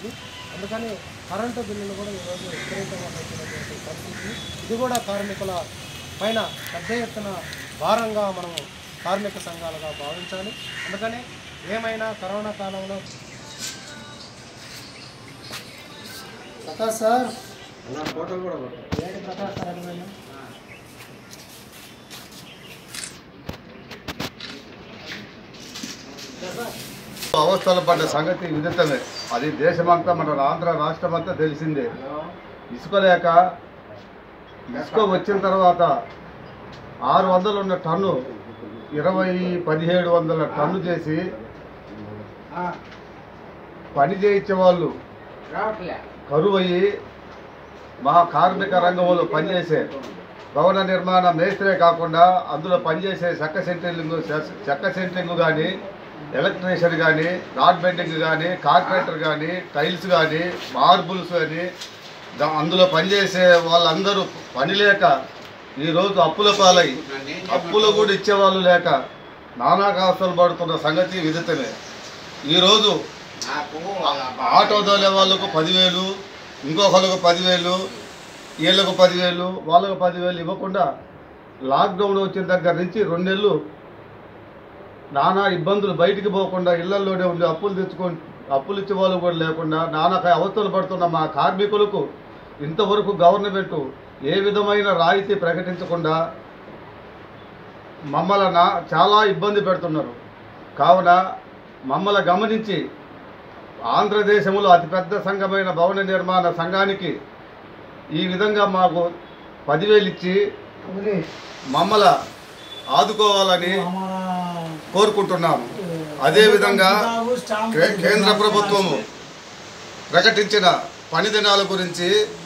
జరిగింది అందుకని కరెంటు బిల్లులు కూడా ఈరోజు విపరీతంగా పెంచినటువంటి పరిస్థితి ఇది కూడా కార్మికుల పైన పెద్ద ఎత్తున భారంగా మనం కార్మిక సంఘాలుగా భావించాలి అందుకని ఏమైనా కరోనా కాలంలో ప్రకాష్ సార్ ఏంటి ప్రకాష్ సార్ అడిగాను అవస్థలు పడ్డ సంగతి విదితమే అది దేశమంతా మన ఆంధ్ర రాష్ట్రం అంతా తెలిసిందే ఇసుక లేక ఇసుక వచ్చిన తర్వాత ఆరు వందలు ఉన్న టన్ను ఇరవై పదిహేడు వందల టన్ను చేసి పని చేయించే వాళ్ళు కరువు అయ్యి మా కార్మిక రంగంలో పనిచేసే భవన నిర్మాణ మేస్త్రే కాకుండా అందులో పనిచేసే చెక్క సెంట్రింగ్ చెక్క సెంట్రింగ్ కానీ ఎలక్ట్రీషియన్ కానీ రాడ్ బెండింగ్ కానీ కార్పెంటర్ కానీ టైల్స్ కానీ మార్బుల్స్ కానీ దా- అందులో పనిచేసే వాళ్ళందరూ పని లేక ఈరోజు అప్పుల పాలై అప్పులు కూడా ఇచ్చేవాళ్ళు లేక నానా కాస్తలు పడుతున్న సంగతి విదితమే ఈరోజు ఆటో తోలే వాళ్ళకు పదివేలు ఇంకొకళ్ళకు పదివేలు వీళ్ళకు పదివేలు వాళ్ళకు పదివేలు ఇవ్వకుండా లాక్డౌన్ వచ్చిన దగ్గర నుంచి రెండు నెలలు నానా ఇబ్బందులు బయటికి పోకుండా ఇళ్లలోనే ఉండి అప్పులు తెచ్చుకొని అప్పులు ఇచ్చే వాళ్ళు కూడా లేకుండా నానా అవస్థలు పడుతున్న మా కార్మికులకు ఇంతవరకు గవర్నమెంట్ ఏ విధమైన రాయితీ ప్రకటించకుండా మమ్మల్ని నా చాలా ఇబ్బంది పెడుతున్నారు కావున మమ్మల్ని గమనించి ఆంధ్రదేశంలో అతిపెద్ద సంఘమైన భవన నిర్మాణ సంఘానికి ఈ విధంగా మాకు పదివేలు ఇచ్చి మమ్మల ఆదుకోవాలని కోరుకుంటున్నాము అదేవిధంగా కే- కేంద్ర ప్రభుత్వము ప్రకటించిన పని దినాల గురించి